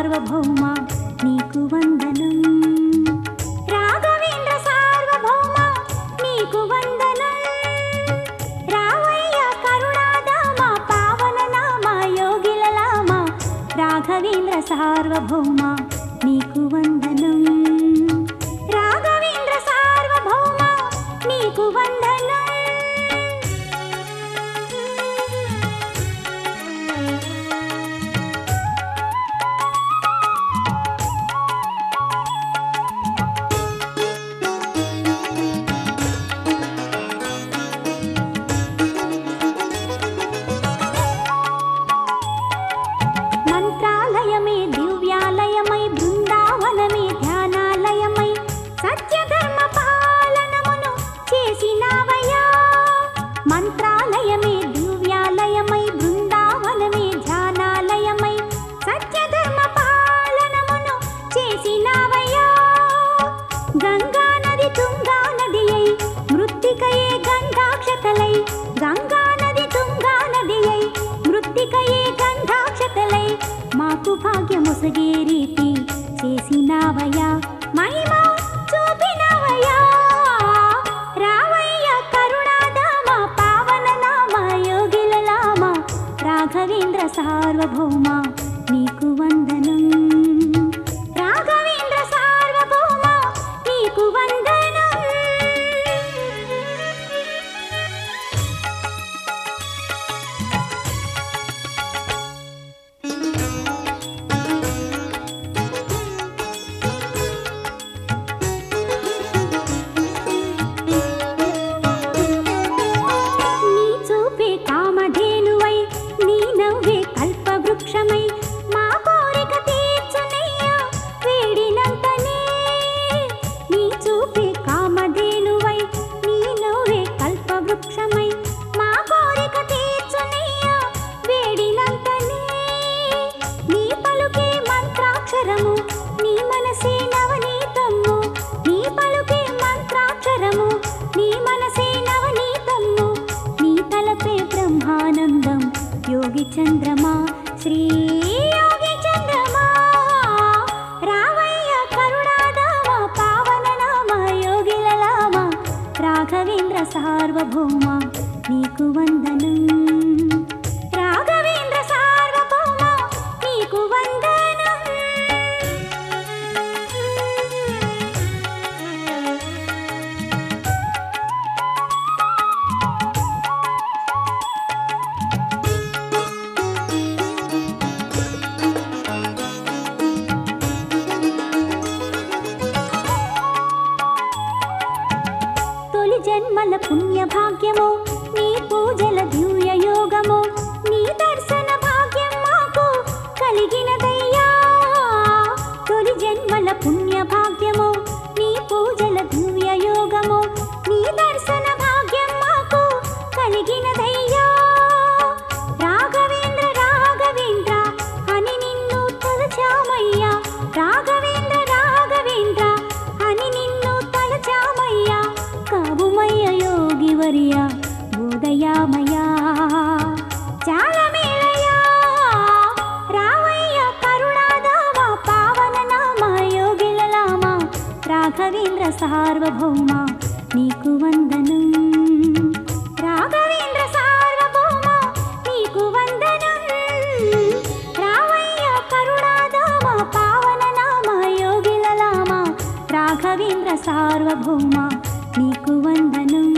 సార్వభౌమ నీకు వందనం రాఘవేంద్ర సార్వభౌమ నీకు వందనం రావయ్య కరుణాధామ పావన నామ యోగిల లామ రాఘవేంద్ర సార్వభౌమ నీకు వందనం రాఘవేంద్ర సార్వభౌమ నీకు వందనం మంత్రాలయమే దివ్యాలయమై బృందావనమే ధ్యానాలయమై సత్యధర్మ పాలనమును చేసినావయ్యా మంత్రాలయమే దివ్యాలయమై బృందావనమే ధ్యానాలయమై సత్యధర్మ పాలనమును చేసినావయ్యా గంగా నది తుంగా నది అయి మృత్తికయే గంధాక్షతలై గంగా నది తుంగా నది అయి మృత్తికయే గంధాక్షతలై మాకు భాగ్యమొసగే రీతి చేసినావయ్యా మహిమ చూపినావయ్యా రావయ్య కరుణాధామ పావన నామ యోగిల లామ రాఘవేంద్ర సార్వభౌమ నీకు వందనం రాఘవేంద్ర సార్వభౌమ నీకు వందనం నీ చూపే కామధేనువై నీ నవ్వే కల్పవృక్షమై మా కోరిక తీర్చునయ్యా వేడినంతనే నీ చూపే కామధేనువై నీ నవ్వే కల్పవృక్షమై మా కోరిక తీర్చునయ్యా వేడినంతనే నీ పలుకే మంత్రాక్షరము నీ మనసే నవనీతము నీ పలుకే మంత్రాక్షరము నీ మనసే నవనీతము నీ తలపే బ్రహ్మానందం యోగి చంద్రమా శ్రీ యోగి చంద్రమా రావయ్య కరుణాధామ పావన నామ యోగిల లామ రాఘవేంద్ర సార్వభౌమ నీకు వందనం రాఘవేంద్ర సార్వభౌమ నీకు వందనం తొలి జన్మల పుణ్య భాగ్యము నీ పూజల దివ్య యోగము నీ దర్శన భాగ్యం మాకు కలిగినదయ్యా తొలి జన్మల పుణ్య భాగ్యము నీ పూజల దివ్య యోగము నీ దర్శన భాగ్యం మాకు కలిగినదయ్యా రాఘవేంద్ర రాఘవేంద్ర అని నిన్ను తలచామయ్యా రాఘవేంద్ర రాఘవేంద్ర అని నిన్ను తలచామయ్యా కావుమయ్య యోగి వర్య బోధయామయ్యా చాలా మేలయ్యా రావయ్య కరుణాధామ పావన నామ యోగిల లామ రాఘవేంద్ర సార్వభౌమ నీకు వందనం రాఘవేంద్ర సార్వభౌమ నీకు వందనం రావయ్య కరుణాధామ పావన నామ యోగిల లామ రాఘవేంద్ర సార్వభౌమ నీకు వందనం